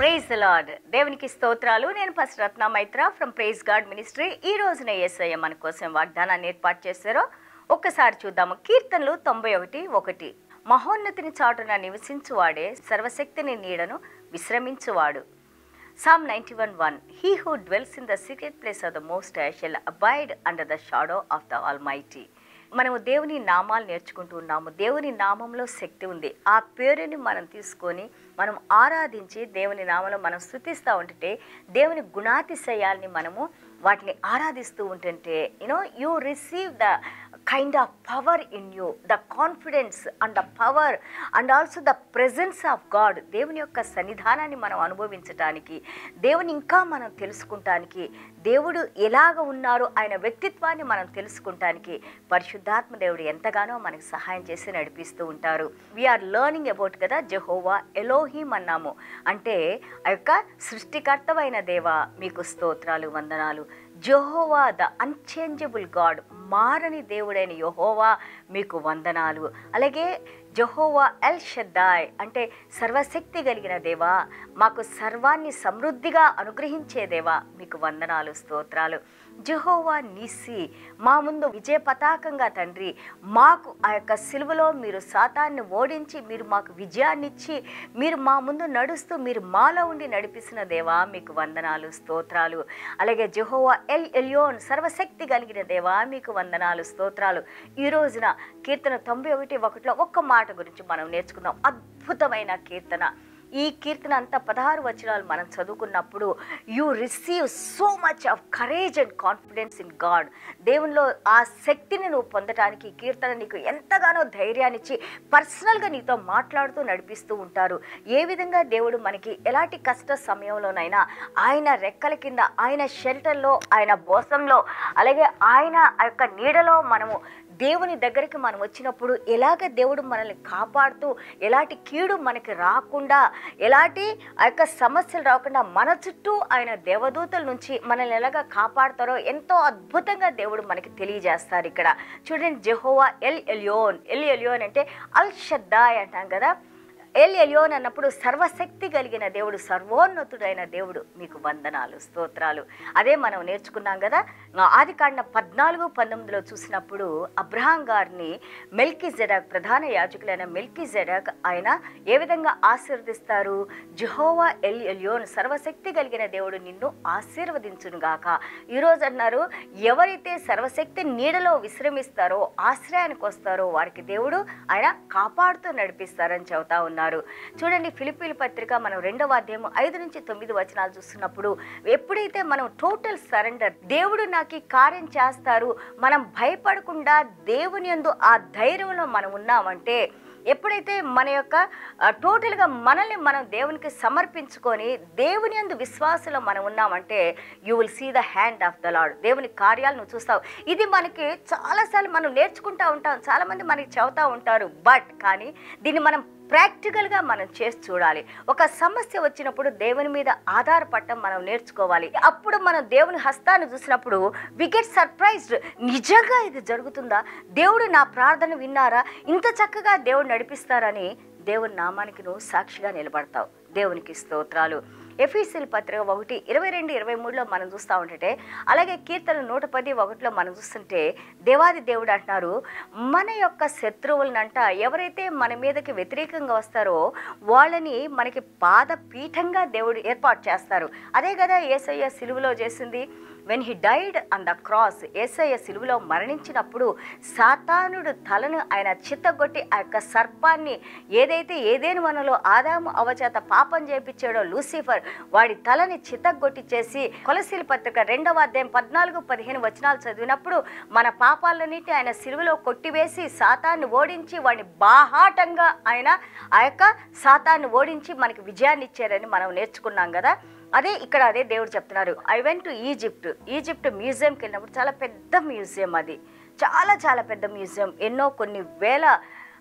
praise lord దేవునికి స్తోత్రాలు నేను first Ratna Maitra from praise God ministry ఈ రోజున ఏసయ్య మన కోసం వాగ్దానాన్ని ఏర్పాటు చేశారో ఒక్కసారి చూద్దాము కీర్తనలు తొంభై ఒకటి ఒకటి మహోన్నతిని చాటున నివసించువాడే సర్వశక్తిని నీడను విశ్రమించువాడు psalm ninety one one he who dwells in the secret place of the most I shall abide under the shadow of the almighty మనము దేవుని నామాలు నేర్చుకుంటూ ఉన్నాము దేవుని నామంలో శక్తి ఉంది ఆ పేరుని మనం తీసుకొని మనం ఆరాధించి దేవుని నామంలో మనం స్థుతిస్తూ ఉంటుంటే దేవుని గుణాతిశయాల్ని మనము వాటిని ఆరాధిస్తూ ఉంటుంటే you know you receive the kind of power in you the confidence and the power and also the presence of God దేవుని యొక్క సన్నిధానాన్ని మనం అనుభవించటానికి దేవుని ఇంకా మనం తెలుసుకుంటానికి దేవుడు ఎలాగ ఉన్నారో ఆయన వ్యక్తిత్వాన్ని మనం తెలుసుకుంటానికి పరిశుద్ధాత్మ దేవుడు ఎంతగానో మనకి సహాయం చేసి నడిపిస్తూ ఉంటారు వీఆర్ లెర్నింగ్ అబౌట్ కదా జెహోవా ఎలోహీమ్ అన్నాము అంటే ఆ యొక్క సృష్టికర్తమైన దేవ మీకు స్తోత్రాలు వందనాలు జెహోవా ద అన్చేంజబుల్ గాడ్ మారని దేవుడైన యహోవా మీకు వందనాలు అలాగే జహోవా ఎల్ షద్దాయ్ అంటే సర్వశక్తి కలిగిన దేవా మాకు సర్వాన్ని సమృద్ధిగా అనుగ్రహించే దేవా మీకు వందనాలు స్తోత్రాలు జహోవా నిసి మా ముందు విజయ పతాకంగా తండ్రి మాకు ఆ యొక్క సిలువలో మీరు సాతాన్ని ఓడించి మీరు మాకు విజయాన్నిచ్చి మీరు మా ముందు నడుస్తూ మీరు మాలో ఉండి నడిపిస్తున్న దేవా మీకు వందనాలు స్తోత్రాలు అలాగే జెహోవా ఎల్ ఎలియోన్ సర్వశక్తి కలిగిన దేవా మీకు వందనాలు స్తోత్రాలు ఈ రోజున కీర్తన తొంభై ఒకటి ఒకటిలో ఒక్క మాట గురించి మనం నేర్చుకుందాం అద్భుతమైన కీర్తన ఈ కీర్తన అంతా పదహారు వచనాలు మనం చదువుకున్నప్పుడు you receive so much of courage and confidence in God దేవునిలో ఆ శక్తిని నువ్వు పొందటానికి ఈ కీర్తన నీకు ఎంతగానో ధైర్యాన్ని ఇచ్చి పర్సనల్గా నీతో మాట్లాడుతూ నడిపిస్తూ ఉంటారు ఏ విధంగా దేవుడు మనకి ఎలాంటి కష్ట సమయంలోనైనా ఆయన రెక్కల కింద ఆయన షెల్టర్లో ఆయన బోసంలో అలాగే ఆయన ఆ యొక్క నీడలో మనము దేవుని దగ్గరికి మనం వచ్చినప్పుడు ఎలాగ దేవుడు మనల్ని కాపాడుతూ ఎలాంటి కీడు మనకి రాకుండా ఎలాంటి ఆ యొక్క సమస్యలు రాకుండా మన చుట్టూ ఆయన దేవదూతల నుంచి మనల్ని ఎలాగ కాపాడుతారో ఎంతో అద్భుతంగా దేవుడు మనకి తెలియజేస్తారు ఇక్కడ చూడండి Jehovah El Elyon El Elyon అంటే అల్ షద్దాయ్ అంటాం కదా ఎల్ ఎలియోన్ అన్నప్పుడు సర్వశక్తి కలిగిన దేవుడు సర్వోన్నతుడైన దేవుడు మీకు వందనాలు స్తోత్రాలు అదే మనం నేర్చుకున్నాం కదా ఆది కాండ పద్నాలుగు పంతొమ్మిదిలో చూసినప్పుడు అబ్రహాం గారిని మెల్కీ జెడాక్ ప్రధాన యాజకులైన మెల్కీ జెడాక్ ఆయన ఏ విధంగా ఆశీర్వదిస్తారు జుహోవా ఎల్ ఎలియోన్ సర్వశక్తి కలిగిన దేవుడు నిన్ను ఆశీర్వదించును గాక ఈరోజు అన్నారు ఎవరైతే సర్వశక్తి నీడలో విశ్రమిస్తారో ఆశ్రయానికి వస్తారో వారికి దేవుడు ఆయన కాపాడుతూ నడిపిస్తారని చెబుతా ఉన్నారు చూడండి ఫిలిపీల పత్రిక మనం రెండవ అధ్యాయం ఐదు నుంచి తొమ్మిది వచనాలు చూస్తున్నప్పుడు ఎప్పుడైతే మనం టోటల్ సరెండర్ దేవుడు నాకు ఈ కార్యం చేస్తారు మనం భయపడకుండా దేవుని యందు ఆ ధైర్యంలో మనం ఉన్నామంటే ఎప్పుడైతే మన యొక్క ఆ, టోటల్గా మనల్ని మనం దేవునికి సమర్పించుకొని దేవుని యందు విశ్వాసంలో మనం ఉన్నామంటే you will see the hand of the Lord దేవుని కార్యాలు నువ్వు చూస్తావు ఇది మనకి చాలాసార్లు మనం నేర్చుకుంటూ ఉంటాం చాలామంది మనకి చెబుతూ ఉంటారు బట్ కానీ దీన్ని మనం ప్రాక్టికల్గా మనం చేసి చూడాలి ఒక సమస్య వచ్చినప్పుడు దేవుని మీద ఆధారపడటం మనం నేర్చుకోవాలి అప్పుడు మనం దేవుని హస్తాన్ని చూసినప్పుడు వి గెట్ సర్ప్రైజ్డ్ నిజంగా ఇది జరుగుతుందా దేవుడు నా ప్రార్థన విన్నారా ఇంత చక్కగా దేవుడు నడిపిస్తారని దేవుని నామానికి నువ్వు సాక్షిగా నిలబడతావు దేవునికి స్తోత్రాలు ఎఫీసీల పత్రిక ఒకటి ఇరవై రెండు ఇరవై మూడులో మనం చూస్తూ ఉంటుంటే అలాగే కీర్తన నూట పది ఒకటిలో మనం చూస్తుంటే దేవాది దేవుడు అంటున్నారు మన యొక్క శత్రువులనంట ఎవరైతే మన మీదకి వ్యతిరేకంగా వస్తారో వాళ్ళని మనకి పాద పీఠంగా దేవుడు ఏర్పాటు చేస్తారు అదే కదా ఏసయ్య సిలువలో చేసింది when he died on the cross Yesayya సిలువలో మరణించినప్పుడు సాతానుడు తలను ఆయన చిత్తగొట్టి ఆ యొక్క సర్పాన్ని ఏదైతే ఏదేని వనలో ఆదాము అవచేత పాపం చేపించాడో లూసిఫర్ వాడి తలని చిత్తగొట్టిచేసి కొలసీల పత్రిక రెండవ అధ్యాయం పద్నాలుగు పదిహేను వచనాలు చదివినప్పుడు మన పాపాలన్నిటి ఆయన సిలువలో కొట్టివేసి సాతాన్ని ఓడించి వాడిని బాహాటంగా ఆయన ఆ యొక్క సాతాన్ని ఓడించి మనకి విజయాన్ని ఇచ్చారని మనం నేర్చుకున్నాం కదా అదే ఇక్కడ అదే దేవుడు చెప్తున్నారు I went to Egypt Egypt మ్యూజియంకి వెళ్ళినప్పుడు చాలా పెద్ద మ్యూజియం అది చాలా చాలా పెద్ద మ్యూజియం ఎన్నో కొన్ని వేల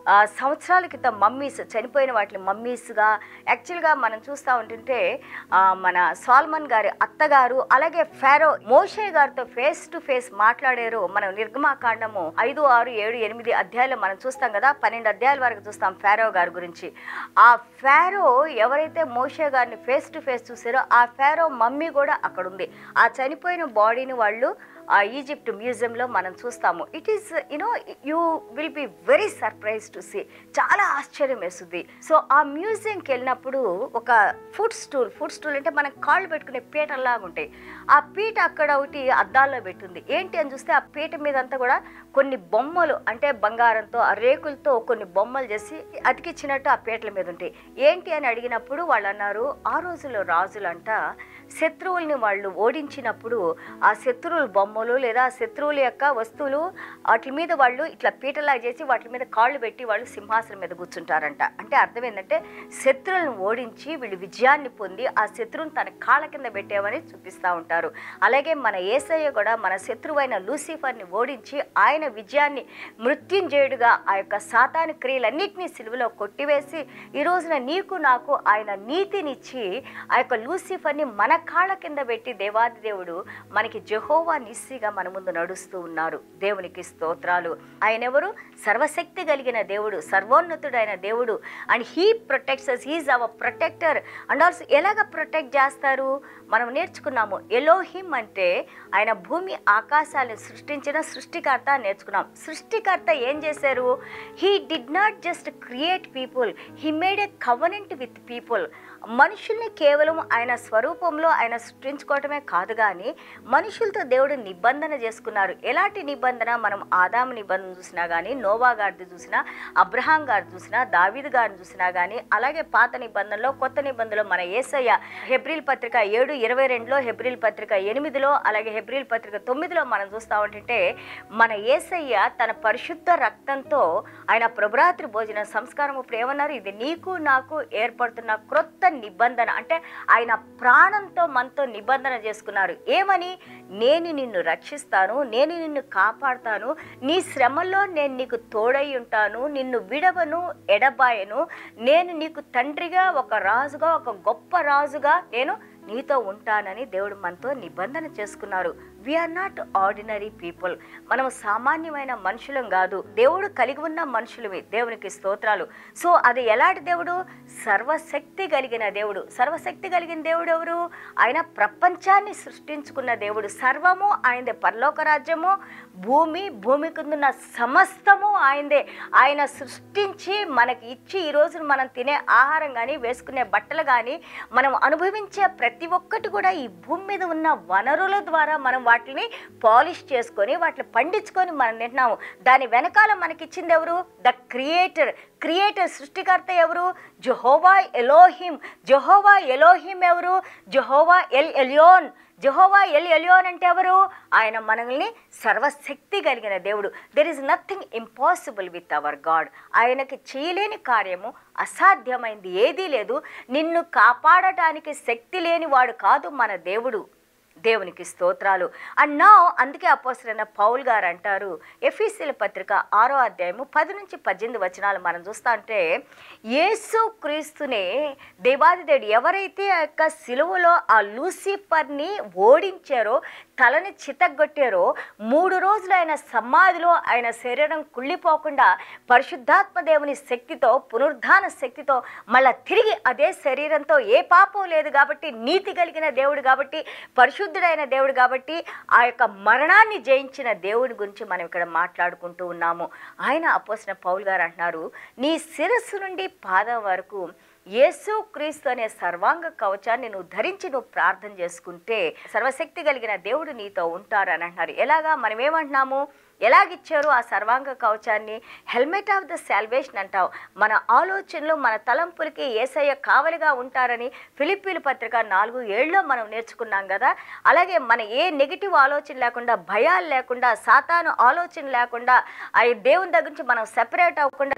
ఆ, సంవత్సరాల క్రితం మమ్మీస్ చనిపోయిన వాటిని మమ్మీస్గా యాక్చువల్గా మనం చూస్తూ ఉంటుంటే ఆ, మన సాల్మన్ గారి అత్తగారు అలాగే ఫారో మోషే గారితో ఫేస్ టు ఫేస్ మాట్లాడారు మనం నిర్గమాకాండము ఐదు ఆరు ఏడు ఎనిమిది అధ్యాయాలు మనం చూస్తాం కదా పన్నెండు అధ్యాయాల వరకు చూస్తాం ఫారో గారి గురించి ఆ ఫారో ఎవరైతే మోషే గారిని ఫేస్ టు ఫేస్ చూసారో ఆ ఫారో మమ్మీ కూడా అక్కడ ఉంది ఆ చనిపోయిన బాడీని వాళ్ళు ఆ ఈజిప్ట్ మ్యూజియంలో మనం చూస్తాము it is you know you will be very surprise to see చాలా ఆశ్చర్యం వేస్తుంది సో ఆ మ్యూజియంకి వెళ్ళినప్పుడు ఒక ఫుడ్ స్టూల్ ఫుడ్ స్టూల్ అంటే మనం కాళ్ళు పెట్టుకునే పీటల్లాగా ఉంటాయి ఆ పీట అక్కడ ఒకటి అద్దాల్లో పెట్టింది ఏంటి అని చూస్తే ఆ పీట మీద అంతా కూడా కొన్ని బొమ్మలు అంటే బంగారంతో ఆ రేకులతో కొన్ని బొమ్మలు చేసి అతికిచ్చినట్టు ఆ పీటల మీద ఉంటాయి ఏంటి అని అడిగినప్పుడు వాళ్ళు అన్నారు ఆ రోజుల్లో రాజులంట శత్రువుల్ని వాళ్ళు ఓడించినప్పుడు ఆ శత్రువుల బొమ్మలు లేదా శత్రువుల యొక్క వస్తువులు వాటి మీద వాళ్ళు ఇట్లా పీటలా చేసి వాటి మీద కాళ్ళు పెట్టి వాళ్ళు సింహాసనం మీద కూర్చుంటారంట అంటే అర్థం ఏంటంటే శత్రువులను ఓడించి వీళ్ళు విజయాన్ని పొంది ఆ శత్రువుని తన కాళ్ళ కింద పెట్టామని చూపిస్తూ ఉంటారు అలాగే మన ఏసయ్య కూడా మన శత్రువైన లూసిఫర్ని ఓడించి ఆయన విజయాన్ని మృత్యుంజయుడుగా ఆ యొక్క సాతాను క్రియలన్నింటినీ సిలువలో కొట్టివేసి ఈ రోజున నీకు నాకు ఆయన నీతినిచ్చి ఆ యొక్క లూసిఫర్ని మన కాళ్ళ కింద పెట్టి దేవాది దేవుడు మనకి జెహోవా నిస్సిగా మన ముందు నడుస్తూ ఉన్నారు దేవునికి స్తోత్రాలు ఆయన ఎవరు సర్వశక్తి కలిగిన దేవుడు సర్వోన్నతుడైన దేవుడు and he protects us he's our protector and also ఎలాగ ప్రొటెక్ట్ చేస్తారు మనం నేర్చుకున్నాము ఎలోహిం అంటే ఆయన భూమి ఆకాశాలను సృష్టించిన సృష్టికర్త అని నేర్చుకున్నాం సృష్టికర్త ఏం చేశారు he did not just create people he made a covenant with people మనుషుల్ని కేవలం ఆయన స్వరూపంలో ఆయన సృష్టించుకోవటమే కాదు కానీ మనుషులతో దేవుడు నిబంధన చేసుకున్నారు ఎలాంటి నిబంధన మనం ఆదాము నిబంధన చూసినా కానీ నోవా గారిది చూసినా అబ్రహాం గారిది చూసినా దావీద్ గారిని చూసినా కానీ అలాగే పాత నిబంధనలో కొత్త నిబంధనలో మన ఏసయ్య హెబ్రిల్ పత్రిక ఏడు ఇరవై రెండులో హెబ్రిల్ పత్రిక ఎనిమిదిలో అలాగే హెబ్రిల్ పత్రిక తొమ్మిదిలో మనం చూస్తా ఉంటుంటే మన ఏసయ్య తన పరిశుద్ధ రక్తంతో ఆయన ప్రభురాత్రి భోజన సంస్కారం ఇప్పుడు ఏమన్నారు ఇది నీకు నాకు ఏర్పడుతున్న క్రొత్త నిబంధన అంటే ఆయన ప్రాణంతో మనతో నిబంధన చేసుకున్నారు ఏమని నేను నిన్ను రక్షిస్తాను నేను నిన్ను కాపాడుతాను నీ శ్రమలో నేను నీకు తోడై ఉంటాను నిన్ను విడవను ఎడబాయను నేను నీకు తండ్రిగా ఒక రాజుగా ఒక గొప్ప రాజుగా నేను నీతో ఉంటానని దేవుడు మనతో నిబంధన చేసుకున్నారు వీఆర్ నాట్ ఆర్డినరీ పీపుల్ మనం సామాన్యమైన మనుషులం కాదు దేవుడు కలిగి ఉన్న మనుషులమే దేవునికి స్తోత్రాలు సో అది ఎలాంటి దేవుడు సర్వశక్తి కలిగిన దేవుడు సర్వశక్తి కలిగిన దేవుడు ఎవరు ఆయన ప్రపంచాన్ని సృష్టించుకున్న దేవుడు సర్వము ఆయనదే పరలోక రాజ్యము భూమి భూమి కిందున్న సమస్తము ఆయనదే ఆయన సృష్టించి మనకి ఇచ్చి ఈ రోజు మనం తినే ఆహారం కానీ వేసుకునే బట్టలు కానీ మనం అనుభవించే ప్రతి ఒక్కటి కూడా ఈ భూమి మీద ఉన్న వనరుల ద్వారా మనం వాటిని పాలిష్ చేసుకొని వాటిని పండించుకొని మనం తింటున్నాము దాని వెనకాల మనకిచ్చింది ఎవరు ద క్రియేటర్ క్రియేటర్ సృష్టికర్త ఎవరు జొహోవా ఎలోహిం జొహోవా ఎలోహిం ఎవరు Jehovah El Elyon Jehovah El Elyon అంటే ఎవరు ఆయన మనల్ని సర్వశక్తి కలిగిన దేవుడు there is nothing impossible with our God ఆయనకి చేయలేని కార్యము అసాధ్యమైంది ఏదీ లేదు నిన్ను కాపాడటానికి శక్తి లేని వాడు కాదు మన దేవుడు దేవునికి స్తోత్రాలు అండ్ నా అందుకే అపోసరైన పౌల్ గారు అంటారు ఎఫీసీల పత్రిక ఆరో అధ్యాయము పది నుంచి పద్దెనిమిది వచనాలు మనం చూస్తా అంటే యేసు క్రీస్తునే దేవాది దేవుడు ఎవరైతే ఆ యొక్క సిలువలో ఆ లూసిఫర్ని ఓడించారో తలని చితగ్గొట్టారో మూడు రోజులు ఆయన సమాధిలో ఆయన శరీరం కుళ్ళిపోకుండా పరిశుద్ధాత్మ దేవుని శక్తితో పునరుద్ధాన శక్తితో మళ్ళా తిరిగి అదే శరీరంతో ఏ పాపం లేదు కాబట్టి నీతి కలిగిన దేవుడు కాబట్టి పరిశుద్ధుడైన దేవుడు కాబట్టి ఆ యొక్క మరణాన్ని జయించిన దేవుడి గురించి మనం ఇక్కడ మాట్లాడుకుంటూ ఉన్నాము ఆయన అపోసిన పౌల్ గారు అంటున్నారు నీ శిరస్సు నుండి పాదం వరకు యేసు క్రీస్తు అనే సర్వాంగ కవచాన్ని నువ్వు ధరించి నువ్వు ప్రార్థన చేసుకుంటే సర్వశక్తి కలిగిన దేవుడు నీతో ఉంటారు అని అంటున్నారు ఎలాగా మనం ఏమంటున్నాము ఎలాగిచ్చారు ఆ సర్వాంగ కవచాన్ని హెల్మెట్ ఆఫ్ ద సాల్వేషన్ అంటావు మన ఆలోచనలు మన తలంపులకి ఏసయ్య కావలిగా ఉంటారని ఫిలిప్పీల పత్రిక నాలుగు ఏళ్ళలో మనం నేర్చుకున్నాం కదా అలాగే మన ఏ నెగిటివ్ ఆలోచన లేకుండా భయాలు లేకుండా సాతాను ఆలోచన లేకుండా ఆ దేవుని దగ్గర నుంచి మనం సెపరేట్ అవ్వకుండా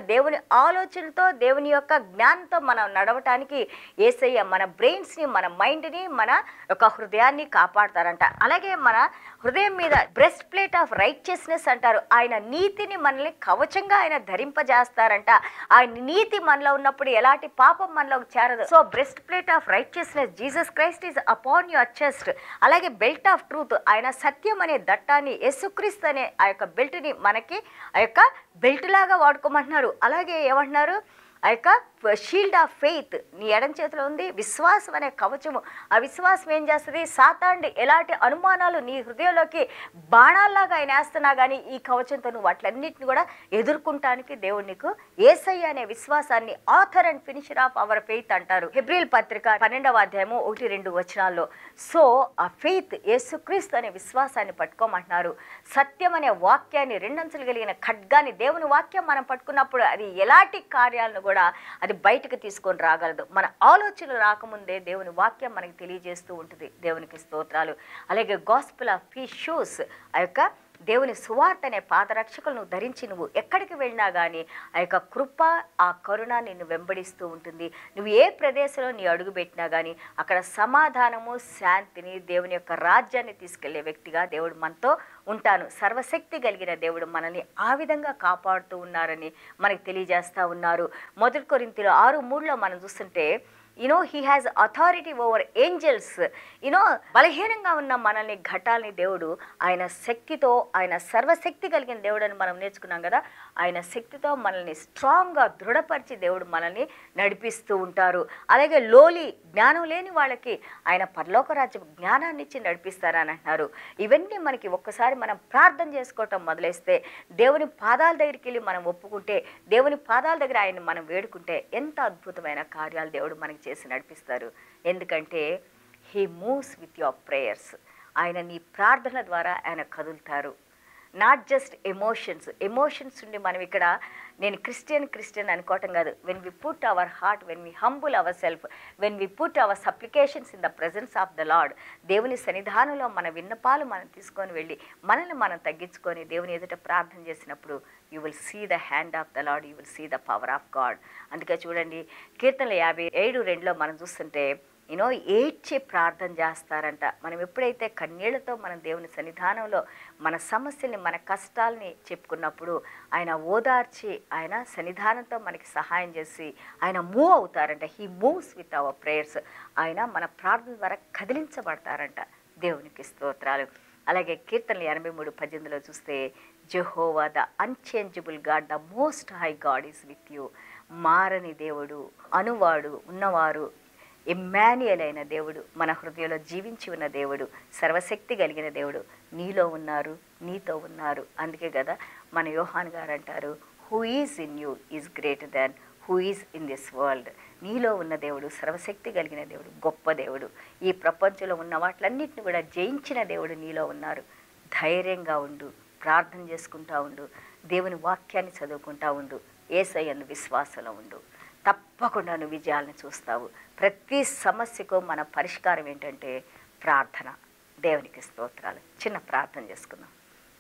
దేవుని ఆలోచనతో దేవుని యొక్క జ్ఞానంతో మనం నడవటానికి ఏసయ్య మన బ్రెయిన్స్ని మన మైండ్ని మన యొక్క హృదయాన్ని కాపాడతారంట అలాగే మన హృదయం మీద బ్రెస్ట్ ప్లేట్ ఆఫ్ రైట్చెస్నెస్ అంటారు ఆయన నీతిని మనల్ని కవచంగా ఆయన ధరింపజేస్తారంట ఆయన నీతి మనలో ఉన్నప్పుడు ఎలాంటి పాపం మనలో చేరదు so breast plate of righteousness Jesus Christ is upon your chest అలాగే బెల్ట్ ఆఫ్ ట్రూత్ ఆయన సత్యం అనే దట్టాన్ని యేసుక్రీస్తు అనే ఆ యొక్క బెల్ట్ని మనకి ఆ యొక్క బెల్ట్ లాగా వాడుకోమంటున్నారు అలాగే ఏమంటున్నారు ఆ యొక్క షీల్డ్ ఆఫ్ ఫెయిత్ నీ ఎడం చేతిలో ఉంది విశ్వాసం అనే కవచము ఆ విశ్వాసం ఏం చేస్తుంది సాతాండి ఎలాంటి అనుమానాలు నీ హృదయంలోకి బాణాల్లాగా ఆయన వేస్తున్నా కానీ ఈ కవచంతో నువ్వు వాటిలన్నింటిని కూడా ఎదుర్కొంటానికి దేవుడు నీకు ఏసయ్య అనే విశ్వాసాన్ని author and finisher of our faith అంటారు హెబ్రిల్ పత్రిక పన్నెండవ అధ్యాయము ఒకటి రెండు వచనాల్లో సో ఆ ఫెయిత్ యేసుక్రీస్తు అనే విశ్వాసాన్ని పట్టుకోమంటున్నారు సత్యం అనే వాక్యాన్ని రెండంచులు కలిగిన ఖడ్గాన్ని దేవుని వాక్యం మనం పట్టుకున్నప్పుడు అది ఎలాంటి కార్యాలను కూడా అది బయటకు తీసుకొని రాగలదు మన ఆలోచనలు రాకముందే దేవుని వాక్యం మనకి తెలియజేస్తూ ఉంటుంది దేవునికి స్తోత్రాలు అలాగే గాస్పుల్ ఆఫ్ ఫీ షూస్ ఆ యొక్క దేవుని సువార్త అనే పాదరక్షకులను ధరించి నువ్వు ఎక్కడికి వెళ్ళినా కానీ ఆ యొక్క కృప ఆ కరుణ నిన్ను వెంబడిస్తూ ఉంటుంది నువ్వు ఏ ప్రదేశంలో నీ అడుగు పెట్టినా కానీ అక్కడ సమాధానము శాంతిని దేవుని యొక్క రాజ్యాన్ని తీసుకెళ్లే వ్యక్తిగా దేవుడు మనతో ఉంటాను సర్వశక్తి కలిగిన దేవుడు మనల్ని ఆ విధంగా కాపాడుతూ ఉన్నారని మనకి తెలియజేస్తా ఉన్నారు మొదటి కొరింతలో ఆరు మూడులో మనం చూస్తుంటే you know he has authority over angels you know బలహీనంగా ఉన్న మనల్ని ఘటాలని దేవుడు ఆయన శక్తితో ఆయన సర్వశక్తి కలిగిన దేవుడు అని మనం నేర్చుకున్నాం కదా ఆయన శక్తితో మనల్ని స్ట్రాంగ్గా దృఢపరిచి దేవుడు మనల్ని నడిపిస్తూ ఉంటారు అలాగే లోలి జ్ఞానం లేని వాళ్ళకి ఆయన పరలోక రాజ్యం జ్ఞానాన్ని ఇచ్చి నడిపిస్తారని అంటున్నారు ఇవన్నీ మనకి ఒక్కసారి మనం ప్రార్థన చేసుకోవటం మొదలేస్తే దేవుని పాదాల దగ్గరికి వెళ్ళి మనం ఒప్పుకుంటే దేవుని పాదాల దగ్గర ఆయన మనం వేడుకుంటే ఎంత అద్భుతమైన కార్యాలు దేవుడు మనకి చేసి నడిపిస్తారు ఎందుకంటే he moves with your prayers ఆయన నీ ప్రార్థన ద్వారా ఆయన కదులుతారు నాట్ జస్ట్ ఎమోషన్స్ ఎమోషన్స్ ఉండి మనం ఇక్కడ నేను క్రిస్టియన్ క్రిస్టియన్ అనుకోవటం కాదు when we put our heart when we humble our self when we put our supplications in the presence of the Lord దేవుని సన్నిధానంలో మన విన్నపాలు మనం తీసుకొని వెళ్ళి మనల్ని మనం తగ్గించుకొని దేవుని ఎదుట ప్రార్థన చేసినప్పుడు you will see the hand of the Lord you will see the power of God అందుకే చూడండి కీర్తనలు యాభై ఏడు రెండులో మనం చూస్తుంటే యూనో ఏడ్చి ప్రార్థన చేస్తారంట మనం ఎప్పుడైతే కన్నీళ్లతో మనం దేవుని సన్నిధానంలో మన సమస్యల్ని మన కష్టాల్ని చెప్పుకున్నప్పుడు ఆయన ఓదార్చి ఆయన సన్నిధానంతో మనకి సహాయం చేసి ఆయన మూవ్ అవుతారంట he moves with our prayers ఆయన మన ప్రార్థన ద్వారా కదిలించబడతారంట దేవునికి స్తోత్రాలు అలాగే కీర్తనలు ఎనభై మూడు పద్దెనిమిదిలో చూస్తే Jehovah the unchangeable God the most high God is with you మారని దేవుడు అనువాడు ఉన్నవారు ఇమ్మాన్యుయల్ అయిన దేవుడు మన హృదయంలో జీవించి ఉన్న దేవుడు సర్వశక్తి కలిగిన దేవుడు నీలో ఉన్నారు నీతో ఉన్నారు అందుకే కదా మన యోహాన్ గారు అంటారు who is in you is greater than who is in this world నీలో ఉన్న దేవుడు సర్వశక్తి కలిగిన దేవుడు గొప్ప దేవుడు ఈ ప్రపంచంలో ఉన్న వాటిలన్నింటిని కూడా జయించిన దేవుడు నీలో ఉన్నారు ధైర్యంగా ఉండు ప్రార్థన చేసుకుంటా ఉండు దేవుని వాక్యాన్ని చదువుకుంటా ఉండు ఏసయ్యందు విశ్వాసంలో ఉండు తప్పకుండా నువ్వు విజయాలను చూస్తావు ప్రతి సమస్యకు మన పరిష్కారం ఏంటంటే ప్రార్థన దేవునికి స్తోత్రాలు చిన్న ప్రార్థన చేసుకుందాం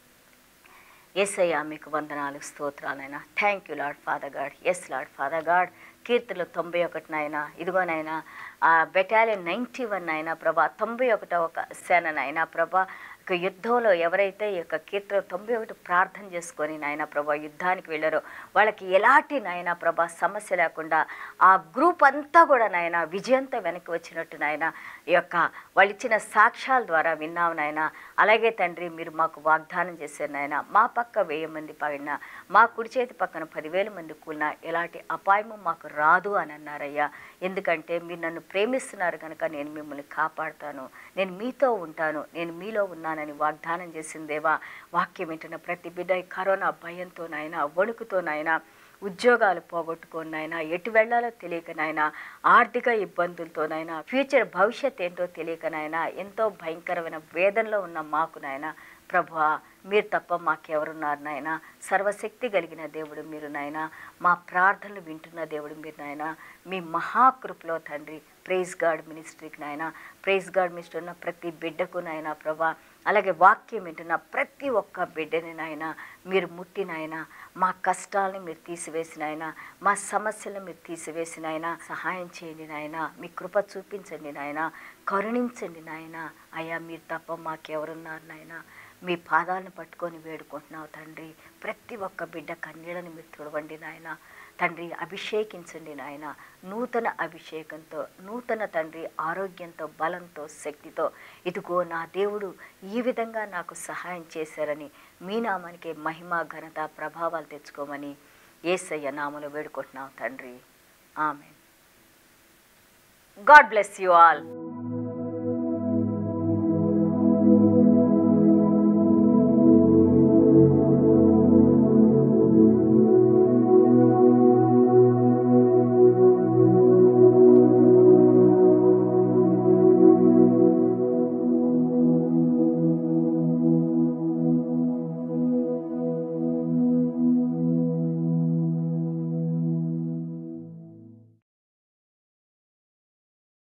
ఎస్ఐయా మీకు వందనాలు స్తోత్రాలైనా thank you Lord Father God yes Lord Father God కీర్తనలు తొంభై ఒకటినైనా ఇదిగోనైనా ఆ బెటాలియన్ నైంటీ వన్ అయినా ప్రభా తొంభై ఒకటో ఒక సేననైనా ప్రభా ఇక యుద్ధంలో ఎవరైతే ఈ యొక్క కీర్తన తొంభై ఒకటి ప్రార్థన చేసుకొని నాయన ప్రభా యుద్ధానికి వెళ్ళారో వాళ్ళకి ఎలాంటి నాయన ప్రభా సమస్య లేకుండా ఆ గ్రూప్ అంతా కూడా నాయన విజయంతో వెనక్కి వచ్చినట్టు నాయన ఈ యొక్క వాళ్ళు ఇచ్చిన సాక్ష్యాల ద్వారా విన్నాం నాయన అలాగే తండ్రి మీరు మాకు వాగ్దానం చేశారు నాయన మా పక్క వెయ్యి మంది పడినా మా కుడి చేతి పక్కన పదివేల మంది కూలినా ఎలాంటి అపాయము మాకు రాదు అని అన్నారయ్యా ఎందుకంటే మీరు నన్ను ప్రేమిస్తున్నారు కనుక నేను మిమ్మల్ని కాపాడుతాను నేను మీతో ఉంటాను నేను మీలో ఉన్నానని వాగ్దానం చేసిందేవా వాక్యం ఏంటన్నా ప్రతి బిడ్డ ఈ కరోనా భయంతోనైనా వణుకుతోనైనా ఉద్యోగాలు పోగొట్టుకోనైనా ఎటు వెళ్ళాలో తెలియకనైనా ఆర్థిక ఇబ్బందులతోనైనా ఫ్యూచర్ భవిష్యత్ ఏంటో తెలియకనైనా ఎంతో భయంకరమైన వేదనలో ఉన్న మాకు నాయన ప్రభా మీరు తప్ప మాకెవరున్నారు నాయన సర్వశక్తి కలిగిన దేవుడు మీరు నాయన మా ప్రార్థనలు వింటున్న దేవుడు మీరు నాయన మీ మహాకృపలో తండ్రి ప్రైజ్ గాడ్ మినిస్ట్రీకి నాయన ప్రైజ్ గాడ్ మినిస్టర్ ఉన్న ప్రతి బిడ్డకు నాయన ప్రభా అలాగే వాక్యం వింటున్న ప్రతి ఒక్క బిడ్డని నాయన మీరు ముట్టినాయన మా కష్టాలను మీరు తీసివేసిన మా సమస్యలను మీరు తీసివేసిన సహాయం చేయండి నాయన మీ కృప చూపించండి నాయన కరుణించండి నాయన అయ్యా మీరు తప్ప మాకెవరున్నారు నాయన మీ పాదాలను పట్టుకొని వేడుకుంటున్నావు తండ్రి ప్రతి ఒక్క బిడ్డ కన్నీళ్ళని మీరు తుడవండి నాయన తండ్రి అభిషేకించండి నాయన నూతన అభిషేకంతో నూతన తండ్రి ఆరోగ్యంతో బలంతో శక్తితో ఇదిగో నా దేవుడు ఈ విధంగా నాకు సహాయం చేశారని మీ నామానికి మహిమ ఘనత ప్రభావాలు తెచ్చుకోమని ఏసయ్య నామలు వేడుకుంటున్నావు తండ్రి ఆమె గాడ్ బ్లెస్ యు ఆల్